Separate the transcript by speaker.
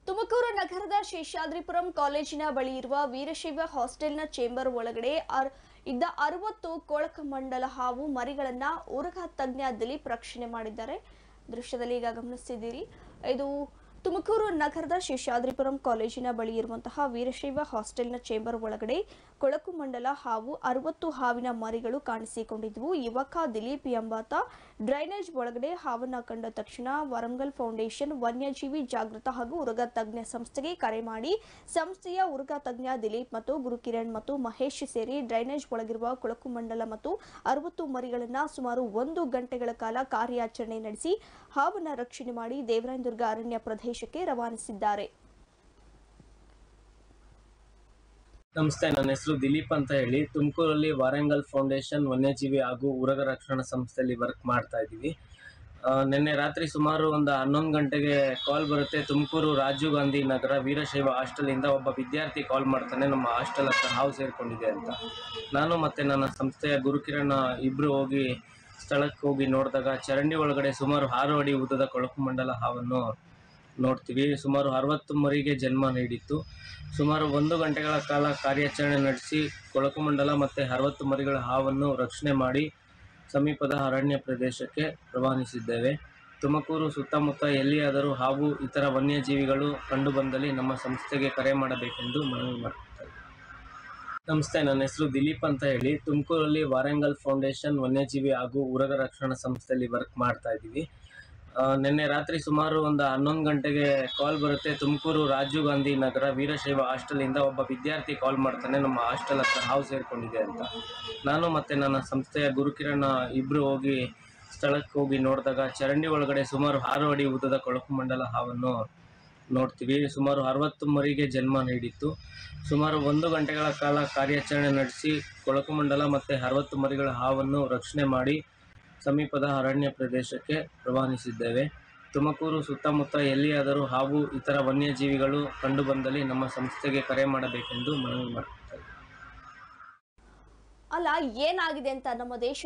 Speaker 1: ತುಮಕೂರು ನಗರದ ಶೇಷಾದ್ರಿಪುರಂ ಕಾಲೇಜಿನ ಬಳಿ ಇರುವ ವೀರಶೈವ ಹಾಸ್ಟೆಲ್ನ ಚೇಂಬರ್ ಒಳಗಡೆ ಅರ್- ಇದ್ದ ಅರವತ್ತು ಕೊಳಕಮಂಡಲ ಹಾವು ಮರಿಗಳನ್ನ ಉರಗ ತಜ್ಞ ದಿಲೀಪ್ ರಕ್ಷಣೆ ಮಾಡಿದ್ದಾರೆ ದೃಶ್ಯದಲ್ಲಿ ಈಗ ಗಮನಿಸ್ತಿದ್ದೀರಿ ಇದು ತುಮಕೂರು ನಗರದ ಶೇಷಾದ್ರಿಪುರಂ ಕಾಲೇಜಿನ ಬಳಿ ಇರುವಂತಹ ವೀರಶೈವ ಹಾಸ್ಟೆಲ್ನ ಚೇಂಬರ್ ಒಳಗಡೆ ಕೊಳಕು ಮಂಡಲ ಹಾವು ಅರವತ್ತು ಹಾವಿನ ಮರಿಗಳು ಕಾಣಿಸಿಕೊಂಡಿದ್ವು ಯುವಕ ದಿಲೀಪ್ ಎಂಬಾತ ಡ್ರೈನೇಜ್ ಒಳಗಡೆ ಹಾವನ್ನ ಕಂಡ ತಕ್ಷಣ ವರಂಗಲ್ ಫೌಂಡೇಶನ್ ವನ್ಯಜೀವಿ ಜಾಗೃತ ಹಾಗೂ ಉರಗ ತಜ್ಞ ಸಂಸ್ಥೆಗೆ ಕರೆ ಮಾಡಿ ಸಂಸ್ಥೆಯ ಉರಗ ತಜ್ಞ ದಿಲೀಪ್ ಮತ್ತು ಗುರುಕಿರಣ್ ಮತ್ತು ಮಹೇಶ್ ಸೇರಿ ಡ್ರೈನೇಜ್ ಒಳಗಿರುವ ಕೊಳಕು ಮಂಡಲ ಮತ್ತು ಅರವತ್ತು ಮರಿಗಳನ್ನ ಸುಮಾರು ಒಂದು ಗಂಟೆಗಳ ಕಾಲ ಕಾರ್ಯಾಚರಣೆ ನಡೆಸಿ ಹಾವನ್ನ ರಕ್ಷಣೆ ಮಾಡಿ ದೇವರಾಯನದುರ್ಗ ಅರಣ್ಯ ಪ್ರದೇಶಕ್ಕೆ ರವಾನಿಸಿದ್ದಾರೆ
Speaker 2: ನಮಸ್ತೆ ನನ್ನ ಹೆಸರು ದಿಲೀಪ್ ಅಂತ ಹೇಳಿ ತುಮಕೂರಲ್ಲಿ ವಾರಂಗಲ್ ಫೌಂಡೇಶನ್ ವನ್ಯಜೀವಿ ಹಾಗೂ ಉರಗ ರಕ್ಷಣಾ ಸಂಸ್ಥೆಯಲ್ಲಿ ವರ್ಕ್ ಮಾಡ್ತಾ ಇದ್ದೀವಿ ಆ, ನಿನ್ನೆ ರಾತ್ರಿ ಸುಮಾರು ಒಂದು ಹನ್ನೊಂದು ಗಂಟೆಗೆ ಕಾಲ್ ಬರುತ್ತೆ ತುಮಕೂರು ರಾಜೀವ್ ಗಾಂಧಿ ನಗರ ವೀರಶೈವ ಹಾಸ್ಟೆಲಿಂದ ಒಬ್ಬ ವಿದ್ಯಾರ್ಥಿ ಕಾಲ್ ಮಾಡ್ತಾನೆ ನಮ್ಮ ಹಾಸ್ಟೆಲ್ ಹತ್ರ ಹಾವು ಸೇರ್ಕೊಂಡಿದೆ ಅಂತ ನಾನು ಮತ್ತು ನನ್ನ ಸಂಸ್ಥೆಯ ಗುರುಕಿರಣ ಇಬ್ಬರು ಹೋಗಿ ಸ್ಥಳಕ್ಕೆ ಹೋಗಿ ನೋಡಿದಾಗ ಚರಂಡಿ ಒಳಗಡೆ ಸುಮಾರು ಆರು ಅಡಿ ಉದ್ದದ ಕೊಳಕು ಮಂಡಲ ಹಾವನ್ನು ನೋಡ್ತೀವಿ ಸುಮಾರು ಅರವತ್ತು ಮರಿಗೆ ಜನ್ಮ ನೀಡಿತ್ತು ಸುಮಾರು ಒಂದು ಗಂಟೆಗಳ ಕಾಲ ಕಾರ್ಯಾಚರಣೆ ನಡೆಸಿ ಕೊಳಕು ಮಂಡಲ ಮತ್ತು ಅರವತ್ತು ಮರಿಗಳ ಹಾವನ್ನು ರಕ್ಷಣೆ ಮಾಡಿ ಸಮೀಪದ ಅರಣ್ಯ ಪ್ರದೇಶಕ್ಕೆ ರವಾನಿಸಿದ್ದೇವೆ ತುಮಕೂರು ಸುತ್ತಮುತ್ತ ಎಲ್ಲಿಯಾದರೂ ಹಾವು ಇತರ ವನ್ಯಜೀವಿಗಳು ಕಂಡುಬಂದಲ್ಲಿ ನಮ್ಮ ಸಂಸ್ಥೆಗೆ ಕರೆ ಮಾಡಬೇಕೆಂದು ಮನವಿ ಮಾಡುತ್ತೇವೆ ನಮಸ್ತೆ ನನ್ನ ಹೆಸರು ದಿಲೀಪ್ ಅಂತ ಹೇಳಿ ತುಮಕೂರಲ್ಲಿ ವಾರಂಗಲ್ ಫೌಂಡೇಶನ್ ವನ್ಯಜೀವಿ ಹಾಗೂ ಉರಗ ರಕ್ಷಣಾ ಸಂಸ್ಥೆಯಲ್ಲಿ ವರ್ಕ್ ಮಾಡ್ತಾ ಇದ್ದೀವಿ ಆ, ನಿನ್ನೆ ರಾತ್ರಿ ಸುಮಾರು ಒಂದು ಹನ್ನೊಂದು ಗಂಟೆಗೆ ಕಾಲ್ ಬರುತ್ತೆ ತುಮಕೂರು ರಾಜೀವ್ ಗಾಂಧಿ ನಗರ ವೀರಶೈವ ಹಾಸ್ಟೆಲಿಂದ ಒಬ್ಬ ವಿದ್ಯಾರ್ಥಿ ಕಾಲ್ ಮಾಡ್ತಾನೆ ನಮ್ಮ ಹಾಸ್ಟೆಲ್ ಹತ್ರ ಹಾವು ಸೇರ್ಕೊಂಡಿದೆ ಅಂತ ನಾನು ಮತ್ತು ನನ್ನ ಸಂಸ್ಥೆಯ ಗುರುಕಿರಣ ಇಬ್ಬರು ಹೋಗಿ ಸ್ಥಳಕ್ಕೆ ಹೋಗಿ ನೋಡಿದಾಗ ಚರಂಡಿ ಒಳಗಡೆ ಸುಮಾರು ಆರು ಅಡಿ ಉದ್ದದ ಕೊಳಕು ಮಂಡಲ ಹಾವನ್ನು ನೋಡ್ತೀವಿ ಸುಮಾರು ಅರವತ್ತು ಮರಿಗೆ ಜನ್ಮ ನೀಡಿತ್ತು ಸುಮಾರು ಒಂದು ಗಂಟೆಗಳ ಕಾಲ ಕಾರ್ಯಾಚರಣೆ ನಡೆಸಿ ಕೊಳಕು ಮಂಡಲ ಮತ್ತು ಅರವತ್ತು ಮರಿಗಳ ಹಾವನ್ನು ರಕ್ಷಣೆ ಮಾಡಿ ಸಮೀಪದ ಅರಣ್ಯ ಪ್ರದೇಶಕ್ಕೆ ರವಾನಿಸಿದ್ದೇವೆ ತುಮಕೂರು ಸುತ್ತಮುತ್ತ ಎಲ್ಲಿಯಾದರೂ ಹಾವು ಇತರ ವನ್ಯಜೀವಿಗಳು ಕಂಡುಬಂದಲ್ಲಿ ನಮ್ಮ ಸಂಸ್ಥೆಗೆ ಕರೆ ಮಾಡಬೇಕೆಂದು ಮನವಿ ಮಾಡುತ್ತೇವೆ
Speaker 1: ಅಲ್ಲ ಏನಾಗಿದೆ ಅಂತ ನಮ್ಮ ದೇಶ